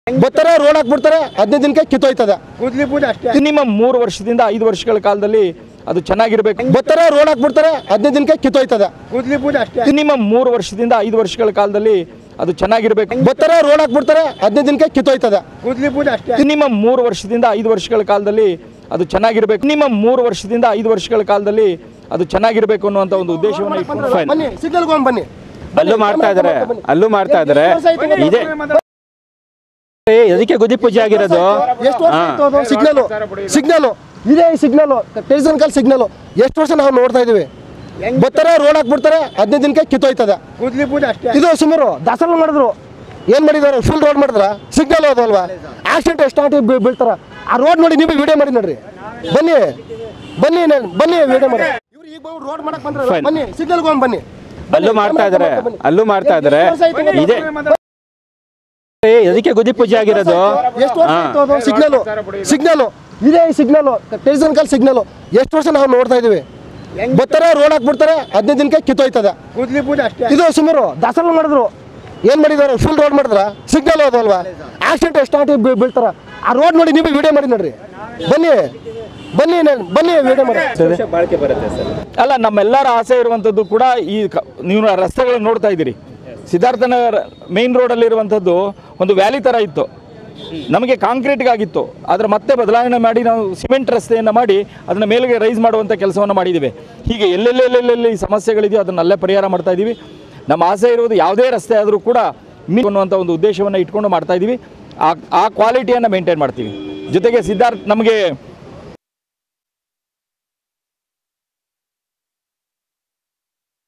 ಬರ್ತಾರೆ ರೋಡ್ ಹಾಕ್ಬಿಡ್ತಾರೆ ಹದಿನೈದು ದಿನಕ್ಕೆ ಕಿತ್ತೋಯ್ತದೆ ಕೂದ್ಲಿ ಪೂಜೆ ಅಷ್ಟೇ ಇದು ನಿಮ್ಮ ಮೂರು ವರ್ಷದಿಂದ ಐದು ವರ್ಷಗಳ ಕಾಲದಲ್ಲಿ ಅದು ಚೆನ್ನಾಗಿರ್ಬೇಕು ಬರ್ತಾರೆ ರೋಡ್ ಹಾಕ್ಬಿಡ್ತಾರೆ ಹದಿನೈದು ದಿನಕ್ಕೆ ಕಿತ್ತೋಯ್ತದೆ ಕೂದ್ಲಿ ಪೂಜೆ ಅಷ್ಟೇ ಇದು ನಿಮ್ಮ ಮೂರು ವರ್ಷದಿಂದ ಐದು ವರ್ಷಗಳ ಕಾಲದಲ್ಲಿ ಅದು ಚೆನ್ನಾಗಿರ್ಬೇಕು ಬರ್ತಾರೆ ರೋಡ್ ಹಾಕ್ಬಿಡ್ತಾರೆ ಹದಿನೈದು ದಿನಕ್ಕೆ ಕಿತ್ತೋಯ್ತದೆ ಕೂದ್ಲಿ ಪೂಜೆ ಅಷ್ಟೇ ಇದು ನಿಮ್ಮ ಮೂರು ವರ್ಷದಿಂದ ಐದು ವರ್ಷಗಳ ಕಾಲದಲ್ಲಿ ಅದು ಚೆನ್ನಾಗಿರ್ಬೇಕು ನಿಮ್ಮ ಮೂರು ವರ್ಷದಿಂದ ಐದು ವರ್ಷಗಳ ಕಾಲದಲ್ಲಿ ಅದು ಚೆನ್ನಾಗಿರ್ಬೇಕು ಅನ್ನುವಂಥ ಒಂದು ಉದ್ದೇಶವನ್ನು ಇಟ್ಕೊಂಡು ಬನ್ನಿ ಸಿಗ್ನಲ್ಗೆ ಹೋಗಿ ಬನ್ನಿ ಅಲ್ಲೂ ಮಾಡ್ತಾ ಇದಾರೆ ಅಲ್ಲೂ ಮಾಡ್ತಾ ಇದಾರೆ ಇದೆ ಅದಕ್ಕೆ ಗುದಿ ಪೂಜೆ ಆಗಿರೋದು ಎಷ್ಟು ವರ್ಷ ಆಯ್ತು ಅದು ಸಿಗ್ನಲ್ ಸಿಗ್ನಲ್ ಇದೇ ಸಿಗ್ನಲ್ ಟೆಲಿಸನ್ ಕಾಲ್ ಸಿಗ್ನಲ್ ಎಷ್ಟು ವರ್ಷ ನಾವು ನೋಡ್ತಾ ಇದೀವಿ ಬರ್ತಾರೆ ರೋಡ್ ಹಾಕ್ಬಿಡ್ತಾರೆ ಹದಿನೈದು ದಿನಕ್ಕೆ ಕಿತ್ತೋಯ್ತದೆ ಕೂದ್ಲಿ ಪೂಜೆ ಅಷ್ಟೇ ಇದು ಸುಮಾರು ದಾಸಲ್ ಮಾಡಿದ್ರು ಏನ್ ಮಾಡಿದಾರೆ ಫುಲ್ ರೋಡ್ ಮಾಡಿದ್ರ ಸಿಗ್ನಲ್ ಅದು ಅಲ್ವಾ ಆಕ್ಸಿಡೆಂಟ್ ಸ್ಟಾರ್ಟ್ ಬೀಳ್ತಾರ ಆ ರೋಡ್ ನೋಡಿ ನೀವು ವಿಡಿಯೋ ಮಾಡಿ ನೋಡ್ರಿ ಬನ್ನಿ ಬನ್ನಿ ನಾನ್- ಬನ್ನಿ ವಿಡಿಯೋ ಮಾಡಿ ಇವ್ರು ಈಗ ರೋಡ್ ಮಾಡಕ್ ಬಂದ್ರ Fine. ಬನ್ನಿ ಸಿಗ್ನಲ್ಗೆ ಹೋಗಿ ಬನ್ನಿ ಅಲ್ಲೂ ಮಾಡ್ತಾ ಇದಾರೆ ಅಲ್ಲೂ ಮಾಡ್ತಾ ಇದಾರೆ ಇದೆ ಅದಕ್ಕೆ ಗುದಿ ಪೂಜೆ ಆಗಿರೋದು ಎಷ್ಟು ವರ್ಷ ಆಯ್ತು ಅದು ಸಿಗ್ನಲ್ ಸಿಗ್ನಲ್ ಇದೇ ಸಿಗ್ನಲ್ ಟೆಲಿಸನ್ ಕಾಲ್ ಸಿಗ್ನಲ್ ಎಷ್ಟು ವರ್ಷ ನಾವು ನೋಡ್ತಾ ಇದೀವಿ ಬರ್ತಾರೆ ರೋಡ್ ಹಾಕ್ಬಿಡ್ತಾರೆ ಹದಿನೈದು ದಿನಕ್ಕೆ ಕಿತ್ತೋಯ್ತದೆ ಕೂದ್ಲಿ ಪೂಜೆ ಅಷ್ಟೇ ಇದು ಸುಮಾರು ದಾಸಲ್ ಮಾಡಿದ್ರು ಏನ್ ಮಾಡಿದಾರೆ ಫುಲ್ ರೋಡ್ ಮಾಡಿದ್ರ ಸಿಗ್ನಲ್ ಅದು ಅಲ್ವಾ ಆಕ್ಸಿಡೆಂಟ್ ಸ್ಟಾರ್ಟ್ ಬೀಳ್ತಾರ ಆ ರೋಡ್ ನೋಡಿ ನೀವು ವಿಡಿಯೋ ಮಾಡಿ ನೋಡ್ರಿ ಬನ್ನಿ ಬನ್ನಿ ನಾನ್- ಬನ್ನಿ ವಿಡಿಯೋ ಮಾಡಿ ಅಲ್ಲ ನಮ್ಮೆಲ್ಲರ ಆಸೆ ಇರುವಂಥದ್ದು ಕೂಡ ಈ ಕ- ನೀವು ರಸ್ತೆಗಳನ್ನು ನೋಡ್ತಾ ಇದ್ದೀರಿ ಸಿದ್ಧಾರ್ಥನಗರ ಮೇನ್ ರೋಡಲ್ಲಿರುವಂಥದ್ದು ಒಂದು ವ್ಯಾಲಿ ಥರ ಇತ್ತು ನಮಗೆ ಕಾಂಕ್ರೀಟ್ಗಾಗಿತ್ತು ಆದರೆ ಮತ್ತೆ ಬದಲಾವಣೆ ಮಾಡಿ ನಾವು ಸಿಮೆಂಟ್ ರಸ್ತೆಯನ್ನು ಮಾಡಿ ಅದನ್ನು ಮೇಲೆಗೆ ರೈಸ್ ಮಾಡುವಂಥ ಕೆಲಸವನ್ನು ಮಾಡಿದ್ದೀವಿ ಹೀಗೆ ಎಲ್ಲೆಲ್ಲೆಲ್ಲೆಲ್ಲೆಲ್ಲಿ ಸಮಸ್ಯೆಗಳಿದೆಯೋ ಅದನ್ನೆಲ್ಲ ಪರಿಹಾರ ಮಾಡ್ತಾ ಇದ್ದೀವಿ ನಮ್ಮ ಆಸೆ ಇರುವುದು ಯಾವುದೇ ರಸ್ತೆ ಆದರೂ ಕೂಡ ಮೀ ಅನ್ನುವಂಥ ಒಂದು ಉದ್ದೇಶವನ್ನು ಇಟ್ಕೊಂಡು ಮಾಡ್ತಾ ಇದ್ದೀವಿ ಆ ಆ ಕ್ವಾಲಿಟಿಯನ್ನು ಮೇಂಟೈನ್ ಮಾಡ್ತೀವಿ ಜೊತೆಗೆ ಸಿದ್ಧಾರ್ಥ್ ನಮಗೆ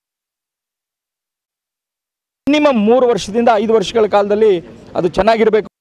ನಿಮ್ಮ ಮೂರು ವರ್ಷದಿಂದ ಐದು ವರ್ಷಗಳ ಕಾಲದಲ್ಲಿ ಅದು ಚೆನ್ನಾಗಿರಬೇಕು